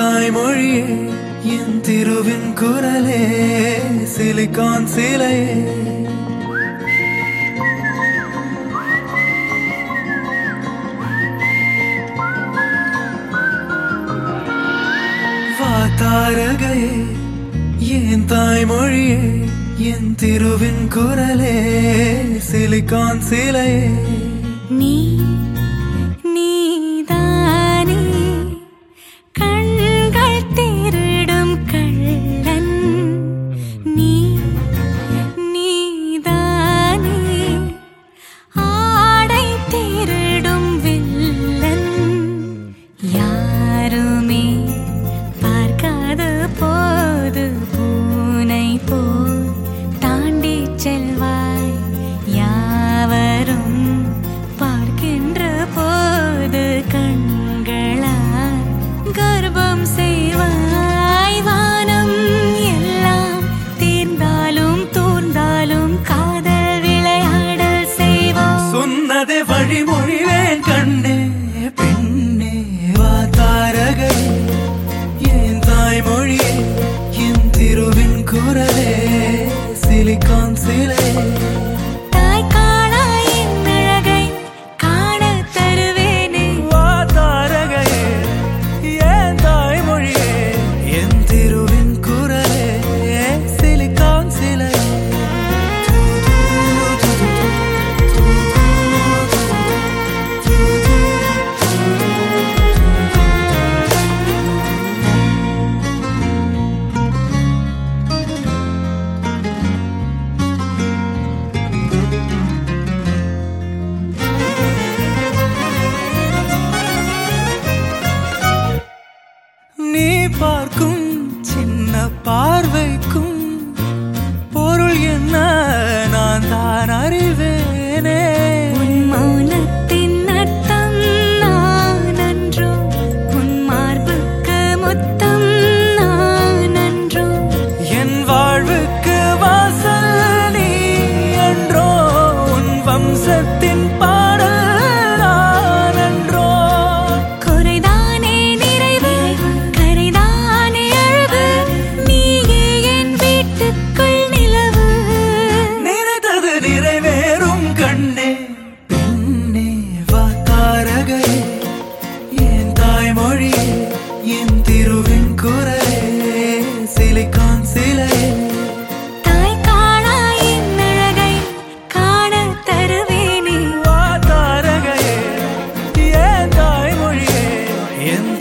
தாய்மொழியே என் திருவின் குரலே சிலிகான் சிலையே வாத்தாரகையே என் தாய்மொழியே என் திருவின் குரலே சிலிகான் சிலையே நீ நீதானே கண்கள் திருடும் கள்ளன் நீ நீதானே ஆடை திருடும் வில்லன் யாருமே பார்க்காத போது பூனை போல் தாண்டி செல்வாய் யாவரும் பார்க்கின்ற போது கண்களால் கர்ப்பம் செய்வாய் வானம் எல்லாம் தீர்ந்தாலும் தூர்ந்தாலும் காதல் விளையாடல் செய்வோம் சொன்னதை வழிமொழிவேன் கண்ணே பெண்ணே வா தாரகை என் தாய்மொழியே என் திருவின் குரலே சிலிகான் சிலை தாய் காணா என் அழகை காணத் தருவேனே வா தாரகையே என் தாய்மொழியே என் திருவின் குரலே சிலிகான் சிலை நீ பார்க்கும் சின்ன பார்வைக்கும் பொருள் என்ன நான் தான் அறிவேனே உன் மௌனத்தின் அர்த்தம் நான் அன்றோ உன் மார்புக்கு முத்தம் நான் அன்றோ என் வாழ்வுக்கு வாசல் நீ என்றோ உன் வம்சத்தின் பாடல் நான் என்றோ குறைதானே நிறைவு கரைதானே அழகு நீயே என் வீட்டுக்குள் நிலவு நினைத்தது நிறைவேறும் கண்ணே பெண்ணே வா தாரகை என் தாய்மொழியே என் திருவின் குரலே சிலிகான் சிலையே தாய் காணா என் அழகை காணத் தருவேனே வா தாரகையே என் தாய்மொழியே என்